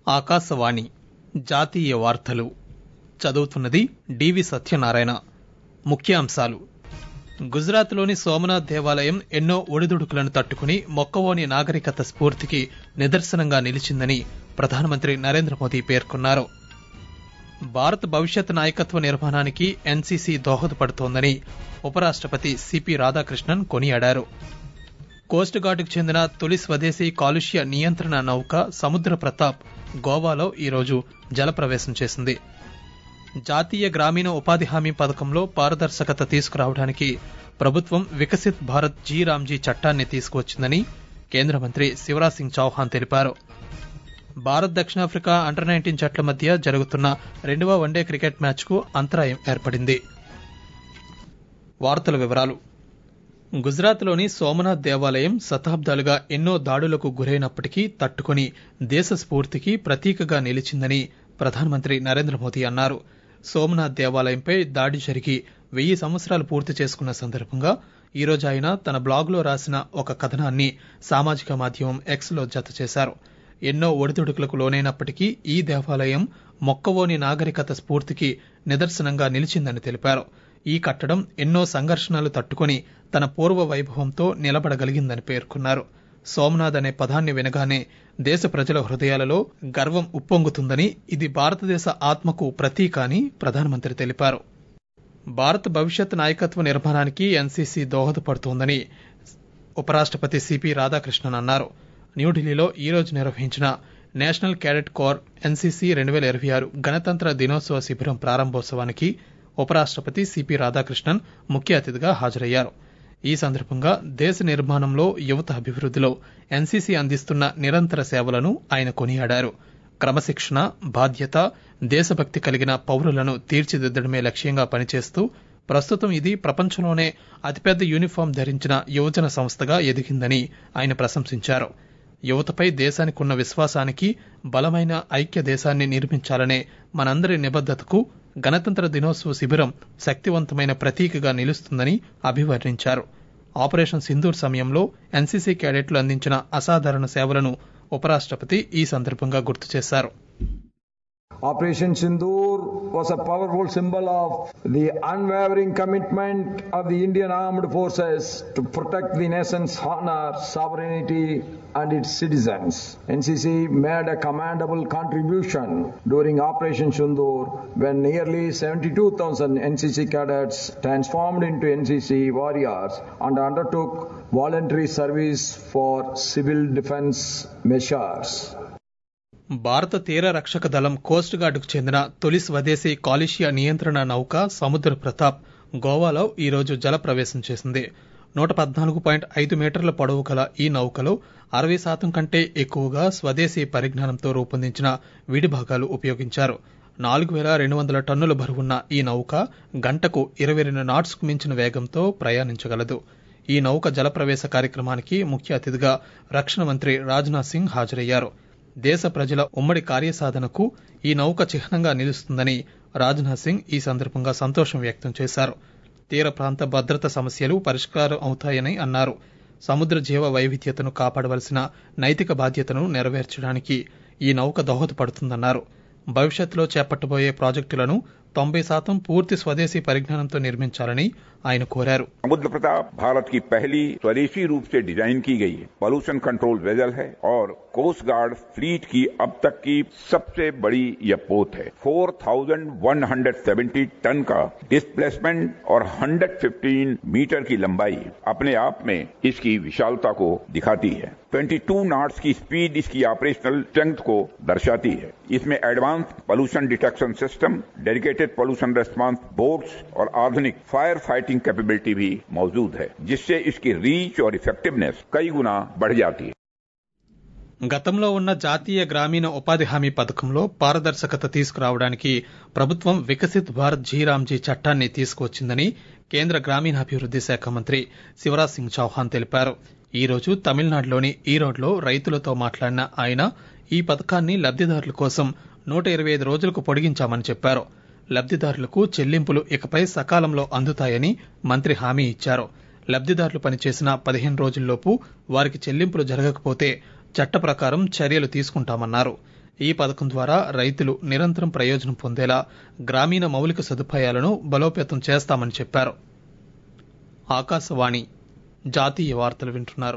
ఆకాశవాణి జాతీయ వార్తలు చదువుతున్నది డివి సత్యనారాయణ ముఖ్యాంశాలు గుజరాత్లోని సోమనాథ్ దేవాలయం ఎన్నో ఒడిదుడుకులను తట్టుకుని మొక్కవోని నాగరికత స్ఫూర్తికి నిదర్శనంగా నిలిచిందని ప్రధానమంత్రి నరేంద్ర మోదీ పేర్కొన్నారు భారత్ భవిష్యత్ నాయకత్వ నిర్మాణానికి ఎన్సీసీ దోహదపడుతోందని ఉపరాష్టపతి సిపి రాధాకృష్ణన్ కొనియాడారు కోస్ట్ గార్డుకు చెందిన తొలి స్వదేశీ కాలుష్య నియంత్రణ నౌక సముద్ర ప్రతాప్ గోవాలో ఈరోజు జలప్రవేశం చేసింది జాతీయ గ్రామీణ ఉపాధి హామీ పథకంలో పారదర్శకత తీసుకురావడానికి ప్రభుత్వం వికసిత్ భారత్ జీ రామ్జీ చట్టాన్ని తీసుకువచ్చిందని కేంద్ర మంత్రి శివరాజ్ సింగ్ చౌహాన్ తెలిపారు భారత్ దక్షిణాఫ్రికా అండర్ నైన్టీన్ జట్ల మధ్య జరుగుతున్న రెండవ వన్డే క్రికెట్ మ్యాచ్కు అంతరాయం ఏర్పడింది వార్తల వివరాలు గుజరాత్లోని సోమనాథ్ దేవాలయం శతాబ్దాలుగా ఎన్నో దాడులకు గురైనప్పటికీ తట్టుకుని దేశ స్ఫూర్తికి ప్రతీకగా నిలిచిందని ప్రధానమంత్రి నరేంద్ర మోదీ అన్నారు సోమనాథ్ దేవాలయంపై దాడి జరిగి వెయ్యి సంవత్సరాలు పూర్తి చేసుకున్న సందర్భంగా ఈరోజు ఆయన తన బ్లాగులో రాసిన ఒక కథనాన్ని సామాజిక మాధ్యమం ఎక్స్ లో జత చేశారు ఎన్నో ఒడిదుడుకులకు లోనైనప్పటికీ ఈ దేవాలయం మొక్కవోని నాగరికత స్ఫూర్తికి నిదర్శనంగా నిలిచిందని తెలిపారు ఈ కట్టడం ఎన్నో సంఘర్షణలు తట్టుకుని తన పూర్వ వైభవంతో నిలబడగలిగిందని పేర్కొన్నారు సోమనాథ్ అనే పదాన్ని వినగానే దేశ ప్రజల హృదయాలలో గర్వం ఉప్పొంగుతుందని ఇది భారతదేశ ఆత్మకు ప్రతీక అని ప్రధానమంత్రి తెలిపారు భారత్ భవిష్యత్ నాయకత్వ నిర్మాణానికి ఎన్సీసీ దోహదపడుతోందని ఉపరాష్టపతి సిపి రాధాకృష్ణన్ అన్నారు న్యూఢిల్లీలో ఈ రోజు నిర్వహించిన నేషనల్ క్యాడెట్ కోర్ ఎన్సీసీ రెండు వేల ఇరవై ఆరు గణతంత్ర దినోత్సవ శిబిరం ప్రారంభోత్సవానికి ఉపరాష్టపతి సిపి రాధాకృష్ణన్ ముఖ్య అతిథిగా హాజరయ్యారు ఈ సందర్భంగా దేశ నిర్మాణంలో యువత అభివృద్దిలో ఎన్సీసీ అందిస్తున్న నిరంతర సేవలను ఆయన కొనియాడారు క్రమశిక్షణ బాధ్యత దేశభక్తి కలిగిన పౌరులను తీర్చిదిద్దడమే లక్ష్యంగా పనిచేస్తూ ప్రస్తుతం ఇది ప్రపంచంలోనే అతిపెద్ద యూనిఫామ్ ధరించిన యువజన సంస్థగా ఎదిగిందని ఆయన ప్రశంసించారు యువతపై దేశానికి ఉన్న విశ్వాసానికి బలమైన ఐక్య దేశాన్ని నిర్మించాలనే మనందరి నిబద్దతకు గణతంత్ర దినోత్సవ శిబిరం శక్తివంతమైన ప్రతీకగా నిలుస్తుందని అభివర్ణించారు ఆపరేషన్ సింధూర్ సమయంలో ఎన్సీసీ క్యాడెట్లు అందించిన అసాధారణ సేవలను ఉపరాష్టపతి ఈ సందర్భంగా గుర్తు చేశారు Operation Sindoor was a powerful symbol of the unwavering commitment of the Indian armed forces to protect the nation's honor, sovereignty, and its citizens. NCC made a commendable contribution during Operation Sindoor when nearly 72,000 NCC cadets transformed into NCC warriors and undertook voluntary service for civil defense measures. భారత తీర రక్షక దళం Coast గార్డుకు చెందిన తొలి స్వదేశీ కాలుష్య నియంత్రణ నౌక సముద్ర ప్రతాప్ గోవాలో ఈరోజు జలప్రవేశం చేసింది నూట పద్నాలుగు పాయింట్ ఐదు మీటర్ల పొడవు గల ఈ నౌకలో అరవై శాతం కంటే ఎక్కువగా స్వదేశీ పరిజ్ఞానంతో రూపొందించిన విడి భాగాలు ఉపయోగించారు నాలుగు వేల రెండు వందల టన్నుల బరువున్న ఈ నౌక గంటకు ఇరవై రెండు నాట్స్ కు మించిన వేగంతో ప్రయాణించగలదు ఈ నౌక జలప్రవేశ కార్యక్రమానికి ముఖ్య అతిథిగా రక్షణ మంత్రి రాజ్నాథ్ సింగ్ హాజరయ్యారు దేశ ప్రజల ఉమ్మడి కార్యసాధనకు ఈ నౌక చిహ్నంగా నిలుస్తుందని రాజ్నాథ్ సింగ్ ఈ సందర్భంగా సంతోషం వ్యక్తం చేశారు తీర ప్రాంత భద్రత సమస్యలు పరిష్కారం అవుతాయని అన్నారు సముద్ర జీవ వైవిధ్యతను కాపాడవలసిన నైతిక బాధ్యతను నెరవేర్చడానికి ఈ నౌక దోహదపడుతుందన్నారు భవిష్యత్తులో చేపట్టబోయే ప్రాజెక్టులను తొంభై శాతం పూర్తి స్వదేశీ పరిజ్ఞానంతో నిర్మించాలని ఆయన కోరారు समुद्र प्रताप भारत की पहली स्वदेशी रूप से डिजाइन की गई है पॉल्यूशन कंट्रोल वेजल है और कोस्ट गार्ड फ्लीट की अब तक की सबसे बड़ी यह पोत है 4,170 टन का डिस्प्लेसमेंट और 115 मीटर की लंबाई अपने आप में इसकी विशालता को दिखाती है 22 नॉट्स की स्पीड इसकी ऑपरेशनल स्ट्रेंथ को दर्शाती है इसमें advance pollution detection system dedicated pollution response boats और आधुनिक फायर फाइटिंग कैपेबिलिटी भी मौजूद है जिससे इसकी रीच और इफेक्टिवनेस कई गुना बढ़ जाती है గతంలో ఉన్న జాతీయ గ్రామీణ ఉపాధి హామీ పథకంలో పారదర్శకత తీసుకురావడానికి ప్రభుత్వం వికసిత్ భారత్ జీ రామ్జీ చట్టాన్ని తీసుకువచ్చిందని కేంద్ర గ్రామీణాభివృద్ది శాఖ మంత్రి శివరాజ్ సింగ్ చౌహాన్ తెలిపారు ఈ రోజు తమిళనాడులోని ఈరోడ్లో రైతులతో మాట్లాడిన ఆయన ఈ పథకాన్ని లబ్దిదారుల కోసం నూట ఇరవై ఐదు రోజులకు పొడిగించామని చెప్పారు లబ్దిదారులకు చెల్లింపులు ఇకపై సకాలంలో అందుతాయని మంత్రి హామీ ఇచ్చారు లబ్దిదారులు పనిచేసిన పదిహేను రోజుల్లోపు వారికి చెల్లింపులు జరగకపోతే చట్ట ప్రకారం చర్యలు తీసుకుంటామన్నారు ఈ పథకం ద్వారా రైతులు నిరంతరం ప్రయోజనం పొందేలా గ్రామీణ మౌలిక సదుపాయాలను బలోపేతం చేస్తామని చెప్పారు ఆకాశవాణి జాతీయ వార్తలు వింటున్నారు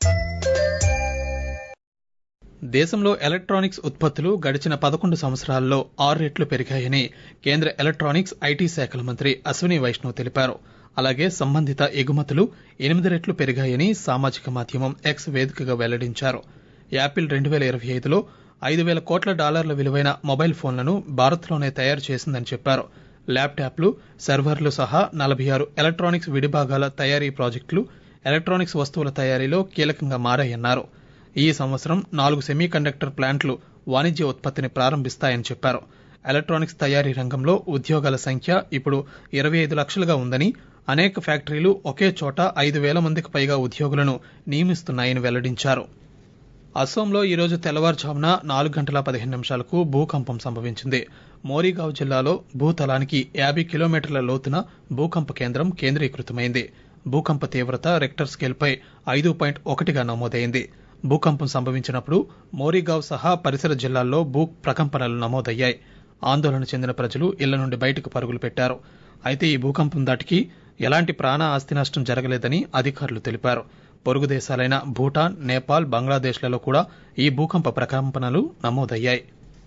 దేశంలో ఎలక్ట్రానిక్స్ ఉత్పత్తులు గడిచిన పదకొండు సంవత్సరాల్లో ఆరు రెట్లు పెరిగాయని కేంద్ర ఎలక్ట్రానిక్స్ ఐటీ శాఖల మంత్రి అశ్విని వైష్ణవ్ తెలిపారు అలాగే సంబంధిత ఎగుమతులు ఎనిమిది రెట్లు పెరిగాయని సామాజిక మాధ్యమం ఎక్స్ వేదికగా వెల్లడించారు యాపిల్ రెండు వేల ఇరవై ఐదులో ఐదు వేల కోట్ల డాలర్ల విలువైన మొబైల్ ఫోన్లను భారత్లోనే తయారు చేసిందని చెప్పారు ల్యాప్టాప్లు సర్వర్లు సహా నలభై ఆరు ఎలక్ట్రానిక్స్ విడిభాగాల తయారీ ప్రాజెక్టులు ఎలక్ట్రానిక్స్ వస్తువుల తయారీలో కీలకంగా మారాయన్నారు ఈ సంవత్సరం నాలుగు సెమీ కండక్టర్ ప్లాంట్లు వాణిజ్య ఉత్పత్తిని ప్రారంభిస్తాయని చెప్పారు ఎలక్ట్రానిక్స్ తయారీ రంగంలో ఉద్యోగాల సంఖ్య ఇప్పుడు ఇరవై ఐదు లక్షలుగా ఉందని అనేక ఫ్యాక్టరీలు ఒకే చోట ఐదు వేల మందికి పైగా ఉద్యోగులను నియమిస్తున్నాయని వెల్లడించారు అస్సోంలో ఈరోజు తెల్లవారుజామున నాలుగు గంటల పదిహేను నిమిషాలకు భూకంపం సంభవించింది మోరీగావ్ జిల్లాలో భూతలానికి యాభై కిలోమీటర్ల లోతున భూకంప కేంద్రం కేంద్రీకృతమైంది భూకంప తీవ్రత రెక్టర్ స్కేల్పై ఐదు పాయింట్ ఒకటిగా నమోదైంది భూకంపం సంభవించినప్పుడు మోరీగావ్ సహా పరిసర జిల్లాల్లో భూ ప్రకంపనలు నమోదయ్యాయి ఆందోళన చెందిన ప్రజలు ఇళ్ల నుండి బయటకు పరుగులు పెట్టారు అయితే ఈ భూకంపం దాటికి ఎలాంటి ప్రాణ ఆస్తి నష్టం జరగలేదని అధికారులు తెలిపారు పొరుగు దేశాలైన భూటాన్ నేపాల్ బంగ్లాదేశ్లలో కూడా ఈ భూకంప ప్రకంపనలు నమోదయ్యాయి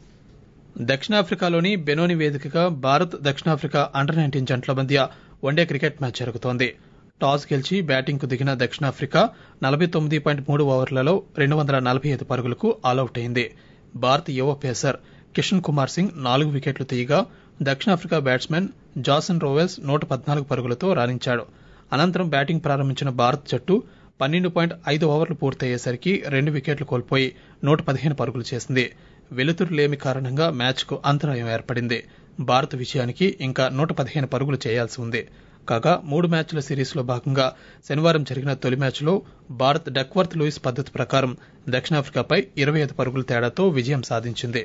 దక్షిణాఫ్రికాలోని బెనోని వేదికగా భారత్ దక్షిణాఫ్రికా అండర్ నైన్టీన్ జట్ల మధ్య వన్డే క్రికెట్ మ్యాచ్ జరుగుతోంది టాస్ గెలిచి బ్యాటింగ్కు దిగిన దక్షిణాఫ్రికా నలభై తొమ్మిది పాయింట్ మూడు ఓవర్లలో రెండు వందల నలభై ఐదు పరుగులకు ఆలౌట్ అయింది భారత యువ పేసర్ కిషన్ కుమార్ సింగ్ నాలుగు వికెట్లు తీయగా దక్షిణాఫ్రికా బ్యాట్స్మెన్ జాసన్ రోవెల్స్ నూట పద్నాలుగు పరుగులతో రాణించాడు అనంతరం బ్యాటింగ్ ప్రారంభించిన భారత్ జట్టు పన్నెండు పాయింట్ ఐదు ఓవర్లు పూర్తయ్యేసరికి రెండు వికెట్లు కోల్పోయి నూట పదిహేను పరుగులు చేసింది వెలుతురు లేమి కారణంగా మ్యాచ్కు అంతరాయం ఏర్పడింది భారత్ విజయానికి ఇంకా నూట పదిహేను పరుగులు చేయాల్సి ఉంది కాగా మూడు మ్యాచ్ల సిరీస్లో భాగంగా శనివారం జరిగిన తొలి మ్యాచ్లో భారత్ డక్వర్త్ లూయిస్ పద్దతి ప్రకారం దక్షిణాఫ్రికాపై ఇరవై ఐదు పరుగుల తేడాతో విజయం సాధించింది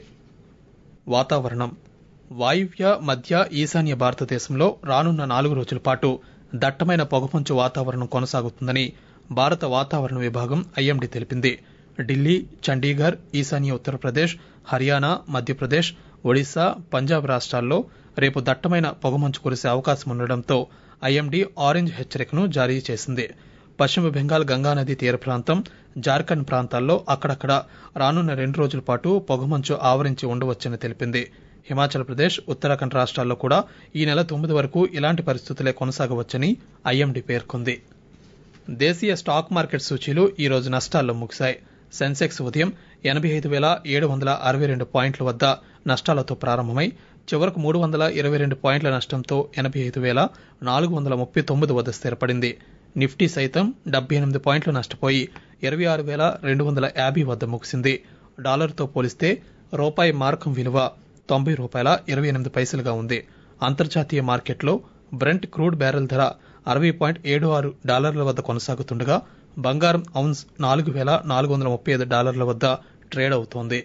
వాతావరణం వాయువ్య మధ్య ఈశాన్య భారతదేశంలో రానున్న నాలుగు రోజుల పాటు దట్టమైన పొగమంచు వాతావరణం కొనసాగుతుందని భారత వాతావరణ విభాగం ఐఎండీ తెలిపింది ఢిల్లీ చండీగఢ్ ఈశాన్య ఉత్తరప్రదేశ్ హర్యానా మధ్యప్రదేశ్ ఒడిశా పంజాబ్ రాష్ట్రాల్లో రేపు దట్టమైన పొగమంచు కురిసే అవకాశం ఉండడంతో ఐఎండీ ఆరెంజ్ హెచ్చరికను జారీ చేసింది పశ్చిమ బెంగాల్ గంగానది తీర ప్రాంతం జార్ఖండ్ ప్రాంతాల్లో అక్కడక్కడ రానున్న రెండు రోజుల పాటు పొగమంచు ఆవరించి ఉండవచ్చని తెలిపింది హిమాచల్ ప్రదేశ్ ఉత్తరాఖండ్ రాష్ట్రాల్లో కూడా ఈ నెల తొమ్మిది వరకు ఇలాంటి పరిస్థితులే కొనసాగవచ్చని ఐఎండీ పేర్కొంది దేశీయ స్టాక్ మార్కెట్ సూచీలు ఈ రోజు నష్టాల్లో ముగిశాయి సెన్సెక్స్ ఉదయం ఎనభై ఐదు వేల ఏడు వందల అరవై రెండు పాయింట్ల వద్ద నష్టాలతో ప్రారంభమై చివరకు మూడు వందల ఇరవై రెండు పాయింట్ల నష్టంతో ఎనభై ఐదు వేల నాలుగు వందల ముప్పై తొమ్మిది వద్ద స్థిరపడింది నిఫ్టీ సైతం డెబ్బై ఎనిమిది పాయింట్లు నష్టపోయి ఇరవై ఆరు వేల రెండు వందల యాభై వద్ద ముగిసింది డాలర్తో పోలిస్తే రూపాయి మార్కం విలువ తొంభై రూపాయల ఇరవై ఎనిమిది పైసలుగా ఉంది అంతర్జాతీయ మార్కెట్లో బ్రెంట్ క్రూడ్ బ్యారెల్ ధర అరవై పాయింట్ ఏడు ఆరు డాలర్ల వద్ద కొనసాగుతుండగా బంగారం ఔన్స్ నాలుగు వేల నాలుగు వందల ముప్పై ఐదు డాలర్ల వద్ద ట్రేడ్ అవుతోంది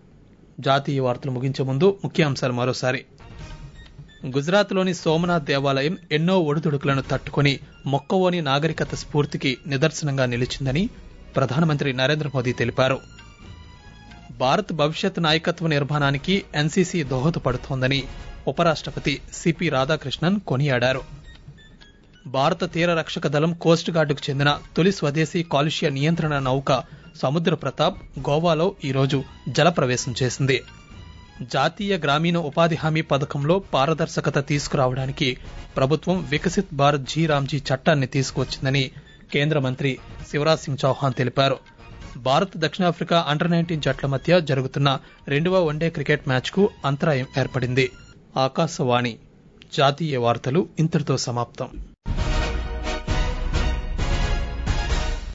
జాతీయ వార్తలు ముగించే ముందు ముఖ్యాంశాలు మరోసారి గుజరాత్లోని సోమనాథ్ దేవాలయం ఎన్నో ఒడిదుడుకులను తట్టుకుని మొక్కవోని నాగరికత స్ఫూర్తికి నిదర్శనంగా నిలిచిందని ప్రధానమంత్రి నరేంద్ర మోదీ తెలిపారు భారత్ భవిష్యత్ నాయకత్వ నిర్మాణానికి ఎన్సీసీ దోహదపడుతోందని ఉపరాష్ట్రపతి సిపి రాధాకృష్ణన్ కొనియాడారు భారత తీర రక్షక దళం కోస్ట్ గార్డుకు చెందిన తొలి స్వదేశీ కాలుష్య నియంత్రణ నౌక సముద్ర ప్రతాప్ గోవాలో ఈరోజు జలప్రవేశం చేసింది జాతీయ గ్రామీణ ఉపాధి హామీ పథకంలో పారదర్శకత తీసుకురావడానికి ప్రభుత్వం వికసిత్ భారత్ జీ రామ్జీ చట్టాన్ని తీసుకువచ్చిందని కేంద్ర మంత్రి శివరాజ్ సింగ్ చౌహాన్ తెలిపారు భారత్ దక్షిణాఫ్రికా అండర్ నైన్టీన్ జట్ల మధ్య జరుగుతున్న రెండవ వన్డే క్రికెట్ మ్యాచ్కు అంతరాయం ఏర్పడింది ఆకాశవాణి జాతీయ వార్తలు ఇంతటితో సమాప్తం